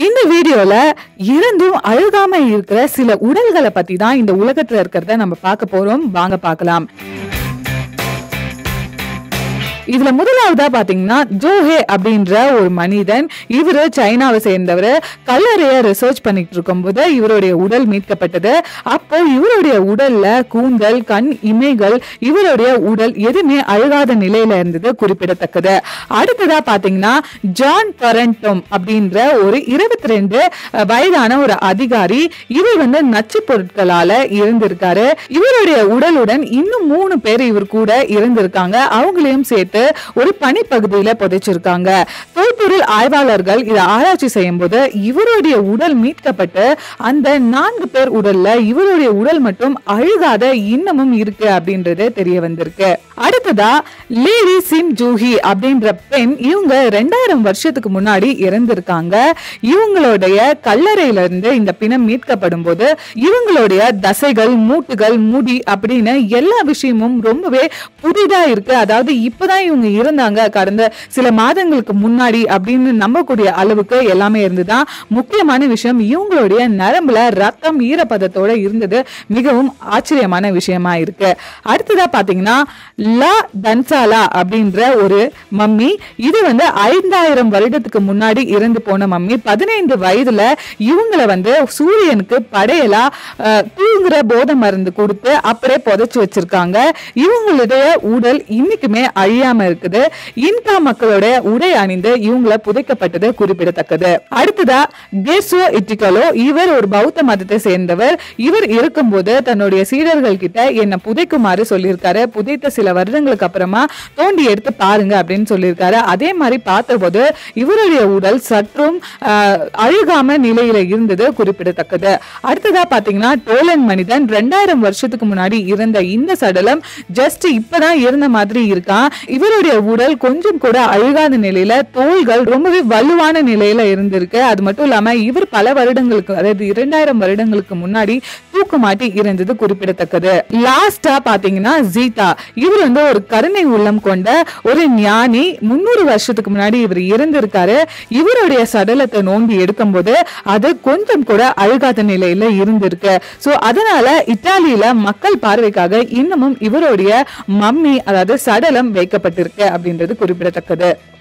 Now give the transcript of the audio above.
இந்த வீடியோல இருந்தும் அழுகாம இருக்கிற சில உடல்களை பத்தி தான் இந்த உலகத்துல இருக்கிறத நம்ம பார்க்க போறோம் வாங்க பார்க்கலாம் இதுல முதலாவதா பாத்தீங்கன்னா ஜோஹே அப்படின்ற ஒரு மனிதன் இவரு சைனாவை சேர்ந்தவர் கல்லறைய ரிசர்ச் பண்ணிட்டு இருக்கும்போது இவருடைய உடல் மீட்கப்பட்டது அப்போ இவருடைய உடல்ல கூந்தல் கண் இமைகள் இவருடைய உடல் எதுவுமே அழுகாத நிலையில இருந்தது குறிப்பிடத்தக்கது அடுத்ததா பாத்தீங்கன்னா ஜான் டொரண்டோம் அப்படின்ற ஒரு இருபத்தி ரெண்டு வயதான ஒரு அதிகாரி இவர் வந்து நச்சு பொருட்களால இருந்திருக்காரு இவருடைய உடலுடன் இன்னும் மூணு பேர் இவர் கூட இருந்திருக்காங்க அவங்களையும் சேர்த்து ஒரு பனிப்பகுதியில புதைச்சிருக்காங்க தொல்பொருள் ஆய்வாளர்கள் இதை ஆராய்ச்சி செய்யும் போது இவருடைய உடல் மீட்கப்பட்டு அந்த நான்கு பேர் உடல்ல இவருடைய உடல் மட்டும் அழுகாத இன்னமும் இருக்கு அப்படின்றது தெரிய வந்திருக்கு அடுத்ததா லேடி சிம் ஜூஹி அப்படின்ற பெண் இவங்க ரெண்டாயிரம் வருஷத்துக்கு முன்னாடி இறந்திருக்காங்க இவங்களுடைய கல்லறையில இருந்து இந்த பிணம் மீட்கப்படும் போது இவங்களுடைய தசைகள் மூட்டுகள் முடி அப்படின்னு எல்லா விஷயமும் ரொம்பவே புதிதா இருக்கு அதாவது இப்பதான் இவங்க இருந்தாங்க கடந்த சில மாதங்களுக்கு முன்னாடி அப்படின்னு நம்பக்கூடிய அளவுக்கு எல்லாமே இருந்துதான் முக்கியமான விஷயம் இவங்களுடைய நரம்புல ரத்தம் ஈரப்பதத்தோட இருந்தது மிகவும் ஆச்சரியமான விஷயமா இருக்கு அடுத்ததா பாத்தீங்கன்னா லா தன்சாலா அப்படின்ற ஒரு மம்மி இது வந்து ஐந்தாயிரம் வருடத்துக்கு முன்னாடி இறந்து போன மம்மி பதினைந்து வயதுல இவங்களை வந்து சூரியனுக்கு படையலா அஹ், தூங்குற போதை மருந்து கொடுத்து அப்படியே புதைச்சு வச்சிருக்காங்க இவங்களுடைய உடல் இன்னைக்குமே அழியாம இருக்குது இன்கா மக்களுடைய உடை அணிந்து இவங்கள புதைக்கப்பட்டது குறிப்பிடத்தக்கது அடுத்ததா கேசோ இட்டிகலோ இவர் ஒரு பௌத்த மதத்தை சேர்ந்தவர் இவர் இருக்கும்போது தன்னுடைய சீடர்கள் கிட்ட என்ன புதைக்குமாறு சொல்லியிருக்காரு புதைத்த சில வருடங்களுக்கு அப்புறமா தோண்டி எடுத்து பாருங்க அப்படின்னு சொல்லியிருக்காரு அதே மாதிரி பார்த்தபோது இவருடைய உடல் சற்றும் ஆஹ், அழுகாம நிலையில இருந்தது குறிப்பிடத்தக்கது அடுத்ததா பாத்தீங்கன்னா டோலன் மனிதன் ரெண்டாயிரம் வருஷத்துக்கு முன்னாடி இருந்த இந்த சடலம் ஜஸ்ட் இப்பதான் இருந்த மாதிரி இருக்கான் இவருடைய உடல் கொஞ்சம் கூட அழுகாத நிலையில தோள்கள் ரொம்பவே வலுவான நிலையில இருந்திருக்கு அது மட்டும் இல்லாம இவர் பல வருடங்களுக்கு அதாவது இரண்டாயிரம் வருடங்களுக்கு முன்னாடி தூக்கு மாட்டி இருந்தது குறிப்பிடத்தக்கது லாஸ்டா பாத்தீங்கன்னா ஜீதா இவர் வந்து ஒரு கருணை உள்ளம் கொண்ட ஒரு ஞானி முன்னூறு வருஷத்துக்கு முன்னாடி இவர் இறந்திருக்காரு இவருடைய சடலத்தை நோண்டி எடுக்கும்போது அது கொஞ்சம் கூட அழுகாத நிலையில இருந்திருக்கு சோ அதனால இத்தாலியில மக்கள் பார்வைக்காக இன்னமும் இவருடைய மம்மி அதாவது சடலம் வைக்கப்பட்டிருக்கு அப்படின்றது குறிப்பிடத்தக்கது